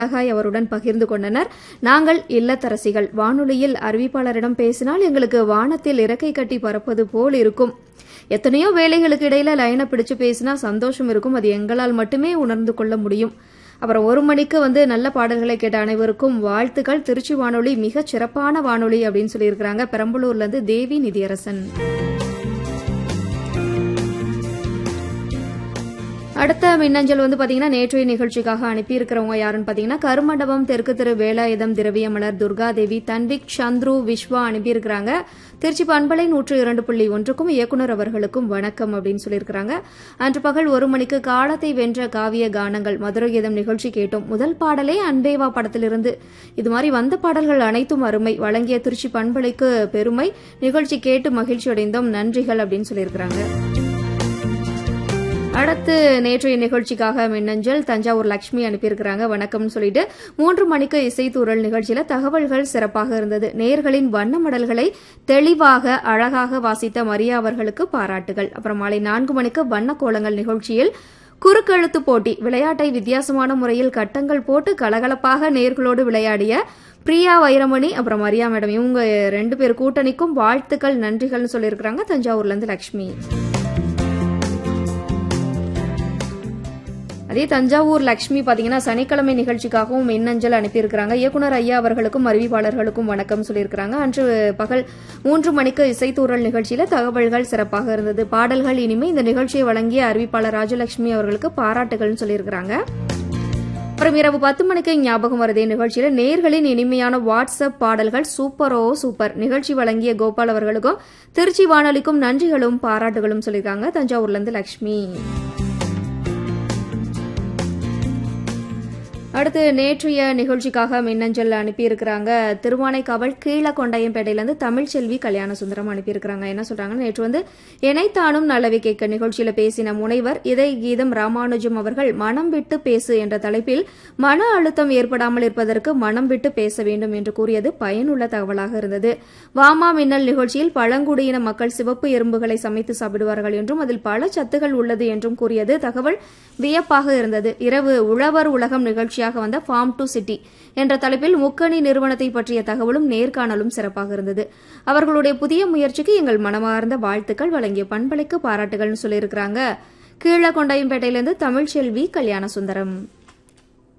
அழகாய் அவருடன் பகிர்ந்து கொண்டனர் நாங்கள் இல்லத்தரசிகள் வானொலியில் அறிவிப்பாளரிடம் பேசினால் எங்களுக்கு வானத்தில் இறக்கை கட்டி பறப்பது போல் இருக்கும் எத்தனையோ வேலைகளுக்கு இடையில லைனை பிடிச்சு பேசினா சந்தோஷம் இருக்கும் அது எங்களால் மட்டுமே உணர்ந்து கொள்ள முடியும் அப்புறம் ஒரு மணிக்கு வந்து நல்ல பாடல்களை கேட்ட அனைவருக்கும் வாழ்த்துக்கள் திருச்சி வானொலி மிகச் சிறப்பான வானொலி அப்படின்னு சொல்லியிருக்கிறாங்க பெரம்பலூர்ல இருந்து தேவி நிதியரசன் அடுத்த மின்னஞ்சல் வந்து பாத்தீங்கன்னா நேற்றைய நிகழ்ச்சிக்காக அனுப்பியிருக்கிறவங்க யாருன்னு பாத்தீங்கன்னா கருமண்டபம் தெற்கு திரு வேலாயுதம் திரவியமலர் துர்காதேவி தன்விக் சந்துரு விஸ்வா அனுப்பியிருக்கிறாங்க திருச்சி பண்பலை நூற்று இரண்டு புள்ளி ஒன்றுக்கும் இயக்குநர் அவர்களுக்கும் வணக்கம் அப்படின்னு சொல்லியிருக்கிறாங்க அன்று பகல் ஒரு மணிக்கு காலத்தை வென்ற காவிய கானங்கள் மதுரை கீதம் நிகழ்ச்சி கேட்டோம் முதல் பாடலே அன்பேவா படத்திலிருந்து இது மாதிரி வந்த பாடல்கள் அனைத்தும் அருமை வழங்கிய திருச்சி பண்பலைக்கு பெருமை நிகழ்ச்சி கேட்டு மகிழ்ச்சி அடைந்தோம் நன்றிகள் அப்படின்னு சொல்லியிருக்கிறாங்க அடுத்து நேற்றைய நிகழ்ச்சிக்காக மின்னஞ்சல் தஞ்சாவூர் லட்சுமி அனுப்பியிருக்கிறாங்க வணக்கம்னு சொல்லிட்டு மூன்று மணிக்கு இசைத்தூரல் நிகழ்ச்சியில தகவல்கள் சிறப்பாக இருந்தது நேர்களின் வண்ண மடல்களை தெளிவாக அழகாக வாசித்த மரியா அவர்களுக்கு பாராட்டுகள் அப்புறம் மாலை நான்கு மணிக்கு வண்ண கோலங்கள் நிகழ்ச்சியில் குறுக்கெழுத்து போட்டி விளையாட்டை வித்தியாசமான முறையில் கட்டங்கள் போட்டு கலகலப்பாக நேர்களோடு விளையாடிய பிரியா வைரமணி அப்புறம் மரியா மேடம் இவங்க ரெண்டு பேர் கூட்டணிக்கும் வாழ்த்துக்கள் நன்றிகள்னு சொல்லியிருக்கிறாங்க தஞ்சாவூர்ல இருந்து லட்சுமி அதே தஞ்சாவூர் லட்சுமி பாத்தீங்கன்னா சனிக்கிழமை நிகழ்ச்சிக்காகவும் மின்னஞ்சல் அனுப்பியிருக்கிறாங்க இயக்குனர் ஐயா அவர்களுக்கும் அறிவிப்பாளர்களுக்கும் வணக்கம் சொல்லியிருக்கிறாங்க அன்று பகல் மூன்று மணிக்கு இசைத்தூரல் நிகழ்ச்சியில தகவல்கள் சிறப்பாக இருந்தது பாடல்கள் இனிமே இந்த நிகழ்ச்சியை வழங்கிய அறிவிப்பாளர் ராஜலட்சுமி அவர்களுக்கு பாராட்டுகள்னு சொல்லியிருக்கிறாங்க அப்புறம் இரவு பத்து மணிக்கு ஞாபகம் வருதே நிகழ்ச்சியில நேர்களின் இனிமையான வாட்ஸ்அப் பாடல்கள் சூப்பரோ சூப்பர் நிகழ்ச்சி வழங்கிய கோபால் அவர்களுக்கும் திருச்சி வானொலிக்கும் நன்றிகளும் பாராட்டுகளும் சொல்லியிருக்காங்க தஞ்சாவூர்ல இருந்து லட்சுமி அடுத்து நேற்றைய நிகழ்ச்சிக்காக மின்னஞ்சல் அனுப்பியிருக்கிறாங்க திருவானைக்காவல் கீழக்கொண்டாயம்பேட்டையிலிருந்து தமிழ்ச்செல்வி கல்யாண சுந்தரம் அனுப்பியிருக்கிறாங்க என்ன சொல்றாங்கன்னா நேற்று வந்து இணைத்தானும் நல்லவை கேட்க நிகழ்ச்சியில பேசின முனைவர் இதய கீதம் ராமானுஜம் அவர்கள் மனம் விட்டு பேசு என்ற தலைப்பில் மன அழுத்தம் ஏற்படாமல் இருப்பதற்கு மனம் விட்டு பேச வேண்டும் என்று கூறியது பயனுள்ள தகவலாக இருந்தது வாமா மின்னல் நிகழ்ச்சியில் பழங்குடியின மக்கள் சிவப்பு எறும்புகளை சமைத்து சாப்பிடுவார்கள் என்றும் அதில் பல சத்துகள் உள்ளது என்றும் கூறியது தகவல் வியப்பாக இருந்தது இரவு உழவர் உலகம் நிகழ்ச்சி நிகழ்ச்சியாக வந்த ஃபார்ம் டு சிட்டி என்ற தலைப்பில் முக்கணி நிறுவனத்தை பற்றிய தகவலும் நேர்காணலும் சிறப்பாக இருந்தது அவர்களுடைய புதிய முயற்சிக்கு எங்கள் மனமார்ந்த வாழ்த்துக்கள் வழங்கிய பண்பலைக்கு பாராட்டுகள்னு சொல்லியிருக்கிறாங்க கீழக்கொண்டாயம்பேட்டையிலிருந்து தமிழ்ச்செல்வி கல்யாண சுந்தரம்